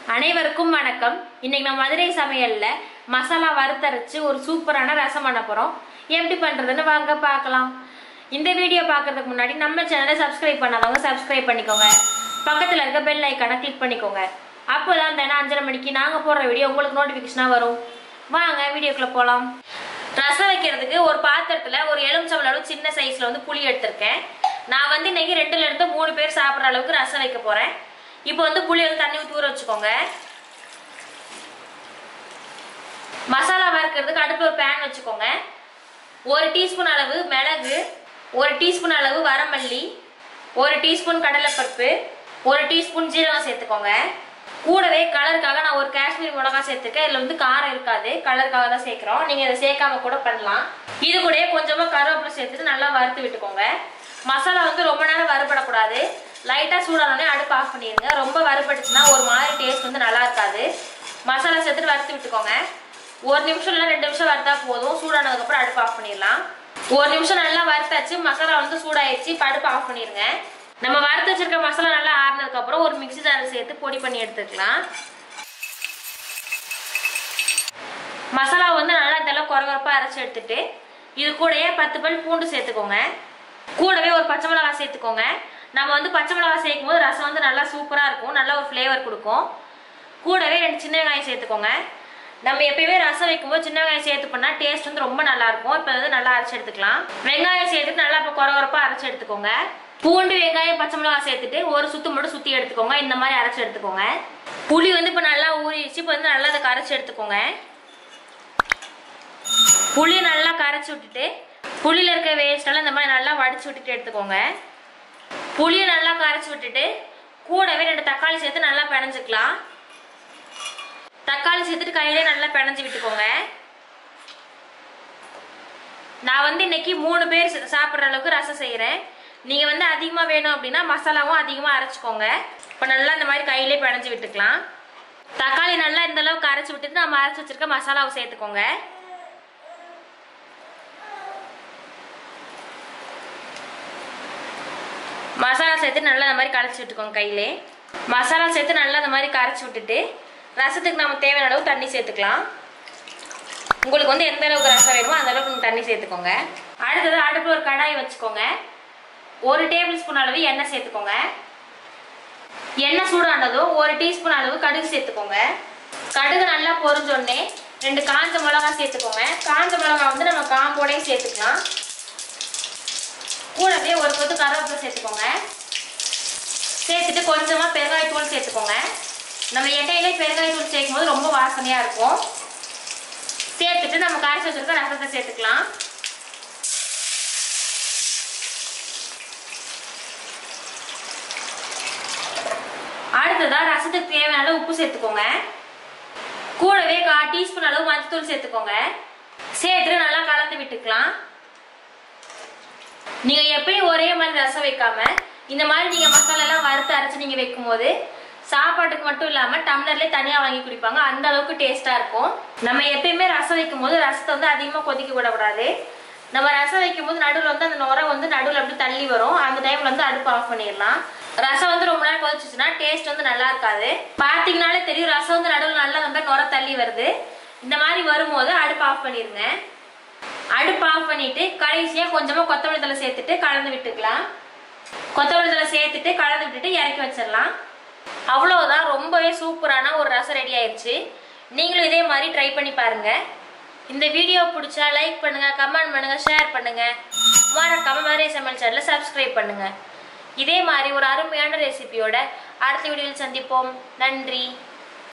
அனைவருக்கும் வணக்கம் இன்னைக்கு நம்ம மதுரை சமையல்ல மசாலா வறுத்தரைச்சு ஒரு சூப்பரான ரசம் பண்ண போறோம் எப்படி பண்றதுன்னு வாங்க பார்க்கலாம் இந்த வீடியோ பார்க்கறதுக்கு முன்னாடி நம்ம சேனலை சப்ஸ்கிரைப் பண்ணாதவங்க சப்ஸ்கிரைப் பண்ணிக்கோங்க பக்கத்துல இருக்க பெல் ஐக்கானை கிளிக் பண்ணிக்கோங்க அப்போதான் தினம் அஞ்சரை மணிக்கு நாங்க போடுற வீடியோ உங்களுக்கு நோட்டிபிகேஷனா வரும் வாங்க வீடியோக்குள்ள போலாம் ரசம் வைக்கிறதுக்கு ஒரு பாத்திரத்துல ஒரு எலுமிச்சம்பழம் அளவு சின்ன சைஸ்ல வந்து புளி எடுத்திருக்கேன் நான் வந்து இன்னைக்கு ரெண்டுல இருந்து மூணு பேர் சாப்பிட்ற அளவுக்கு ரசம் வைக்க போறேன் இப்போ வந்து புளி வந்து தண்ணி ஊற்றி ஊற வச்சுக்கோங்க மசாலா வறுக்கிறதுக்கு அடுப்பு ஒரு பேன் வச்சுக்கோங்க ஒரு டீஸ்பூன் அளவு மிளகு ஒரு டீஸ்பூன் அளவு வரமல்லி ஒரு டீஸ்பூன் கடலைப்பருப்பு ஒரு டீஸ்பூன் ஜீரகம் சேர்த்துக்கோங்க கூடவே கலருக்காக நான் ஒரு காஷ்மீர் மிளகா சேர்த்துருக்கேன் இதில் வந்து காரம் இருக்காது கலருக்காக தான் சேர்க்குறோம் நீங்கள் இதை சேர்க்காம கூட பண்ணலாம் இது கூடயே கொஞ்சமாக கருவேப்பிலை சேர்த்துட்டு நல்லா வறுத்து விட்டுக்கோங்க மசாலா வந்து ரொம்ப நேரம் வறுபடக்கூடாது லைட்டாக சூடானோடனே அடுப்பு ஆஃப் பண்ணிடுங்க ரொம்ப வறுபட்டுச்சுன்னா ஒரு மாதிரி டேஸ்ட் வந்து நல்லா இருக்காது மசாலா சேர்த்துட்டு வறுத்து விட்டுக்கோங்க ஒரு நிமிஷம் இல்லை ரெண்டு நிமிஷம் வறுத்தா போதும் சூடானதுக்கப்புறம் அடுப்பு ஆஃப் பண்ணிடலாம் ஒரு நிமிஷம் நல்லா வறுத்தாச்சு மசாலா வந்து சூடாயிடுச்சு இப்போ அடுப்பு ஆஃப் பண்ணிடுங்க நம்ம வறுத்து வச்சிருக்க மசாலா நல்லா ஆறுனதுக்கப்புறம் ஒரு மிக்ஸி ஜாரில் சேர்த்து பொடி பண்ணி எடுத்துக்கலாம் மசாலா வந்து நல்லா இதெல்லாம் குறகுறப்பாக அரைச்சி எடுத்துட்டு இது கூடயே பத்து பல் பூண்டு சேர்த்துக்கோங்க கூடவே ஒரு பச்சை மிளகாய் சேர்த்துக்கோங்க நம்ம வந்து பச்சை மிளகாய் சேர்க்கும் போது ரசம் வந்து நல்லா சூப்பராக இருக்கும் நல்லா ஒரு ஃப்ளேவர் கொடுக்கும் கூடவே ரெண்டு சின்ன வெங்காயம் சேர்த்துக்கோங்க நம்ம எப்பயுமே ரசம் வைக்கும்போது சின்ன வெங்காயம் சேர்த்து பண்ணால் டேஸ்ட் வந்து ரொம்ப நல்லா இருக்கும் இப்போ வந்து நல்லா அரைச்சி எடுத்துக்கலாம் வெங்காயம் சேர்த்துட்டு நல்லா இப்போ குறகுறப்பாக அரைச்சி எடுத்துக்கோங்க பூண்டு வெங்காயம் பச்சை மிளகாய் சேர்த்துட்டு ஒரு சுத்து மட்டும் சுற்றி எடுத்துக்கோங்க இந்த மாதிரி அரைச்சி எடுத்துக்கோங்க புளி வந்து இப்போ நல்லா ஊறிடுச்சு இப்போ வந்து நல்லா அதை கரைச்சி எடுத்துக்கோங்க புளி நல்லா கரைச்சி விட்டுட்டு புளியில் இருக்க வேஸ்டெல்லாம் இந்த மாதிரி நல்லா வடிச்சு விட்டுட்டு எடுத்துக்கோங்க புளியை நல்லா கரைச்சி விட்டுட்டு கூடவே ரெண்டு தக்காளி சேர்த்து நல்லா பிணைஞ்சுக்கலாம் தக்காளி சேர்த்துட்டு கையிலே நல்லா பிணைஞ்சு விட்டுக்கோங்க நான் வந்து இன்னைக்கு மூணு பேர் சா- சாப்பிட்ற அளவுக்கு ரசம் செய்கிறேன் நீங்கள் வந்து அதிகமாக வேணும் அப்படின்னா மசாலாவும் அதிகமாக அரைச்சிக்கோங்க இப்போ நல்லா இந்த மாதிரி கையிலே பிணைஞ்சு விட்டுக்கலாம் தக்காளி நல்லா இந்த அளவுக்கு அரைச்சி விட்டுட்டு நம்ம அரைச்சி வச்சிருக்க மசாலாவை சேர்த்துக்கோங்க மசாலா சேர்த்து நல்லா இந்த மாதிரி கரைச்சி விட்டுக்கோங்க கையிலே மசாலா சேர்த்து நல்லா இந்த மாதிரி கரைச்சி விட்டுட்டு ரசத்துக்கு நம்ம தேவையான அளவு தண்ணி சேர்த்துக்கலாம் உங்களுக்கு வந்து எந்த அளவுக்கு ரசம் வேணுமோ அந்த அளவுக்கு நீங்க தண்ணி சேர்த்துக்கோங்க அடுத்தது அடுப்பில் ஒரு கடாய் வச்சுக்கோங்க ஒரு டேபிள் ஸ்பூன் அளவு எண்ணெய் சேர்த்துக்கோங்க எண்ணெய் சூடானதும் ஒரு டீஸ்பூன் அளவு கடுகு சேர்த்துக்கோங்க கடுகு நல்லா பொரிஞ்சோடனே ரெண்டு காஞ்ச மிளகா சேர்த்துக்கோங்க காஞ்ச மிளகா வந்து நம்ம காம்போடையும் சேர்த்துக்கலாம் கூடவே ஒரு கொத்து கருவேப்பிலை சேர்த்துக்கோங்க சேர்த்துட்டு கொஞ்சமாக பெருங்காயத்தூள் சேர்த்துக்கோங்க நம்ம எண்ணெயிலே பெருங்காயத்தூள் சேர்க்கும் போது ரொம்ப வாசனையாக இருக்கும் சேர்த்துட்டு நம்ம கரைச்சி வச்சிருக்க ரசத்தை சேர்த்துக்கலாம் அடுத்ததா ரசத்துக்கு தேவையான அளவு உப்பு சேர்த்துக்கோங்க கூடவே கா டீஸ்பூன் அளவு மஞ்சத்தூள் சேர்த்துக்கோங்க சேர்த்துட்டு நல்லா கலந்து விட்டுக்கலாம் நீங்க எப்பயும் ஒரே மாதிரி ரசம் வைக்காம இந்த மாதிரி நீங்க மசாலா எல்லாம் வறுத்து அரைச்சு நீங்க வைக்கும் போது சாப்பாட்டுக்கு மட்டும் இல்லாம டம்ளர்லயே தனியா வாங்கி குடிப்பாங்க அந்த அளவுக்கு டேஸ்டா இருக்கும் நம்ம எப்பயுமே ரசம் வைக்கும் போது ரசத்தை வந்து அதிகமா கொதிக்க விடக்கூடாது நம்ம ரசம் வைக்கும் போது நடுவில் வந்து அந்த நுரை வந்து நடுவில் அப்படி தள்ளி வரும் அந்த டைம்ல வந்து அடுப்பு ஆஃப் பண்ணிடலாம் ரசம் வந்து ரொம்ப நேரம் கொதிச்சுச்சுன்னா டேஸ்ட் வந்து நல்லா இருக்காது பாத்தீங்கனாலே தெரியும் ரசம் வந்து நடுவில் நல்லா அந்த மாதிரி நுரை தள்ளி வருது இந்த மாதிரி வரும்போது அடுப்பு ஆஃப் பண்ணிருங்க அடுப்பு ஆஃப் பண்ணிட்டு கடைசியா கொஞ்சமா கொத்தமல்லி தலை சேர்த்துட்டு கலந்து விட்டுக்கலாம் கொத்தமல்லி தலை சேர்த்துட்டு கலந்து விட்டுட்டு இறக்கி வச்சிடலாம் அவ்வளவுதான் ரொம்பவே சூப்பரான ஒரு ரசம் ரெடி ஆயிடுச்சு நீங்களும் இதே மாதிரி ட்ரை பண்ணி பாருங்க இந்த வீடியோ பிடிச்சா லைக் பண்ணுங்க கமெண்ட் பண்ணுங்க ஷேர் பண்ணுங்க மறக்காம மாதிரி சமையல் சேனலை சப்ஸ்கிரைப் பண்ணுங்க இதே மாதிரி ஒரு அருமையான ரெசிபியோட அடுத்த வீடியோவில் சந்திப்போம் நன்றி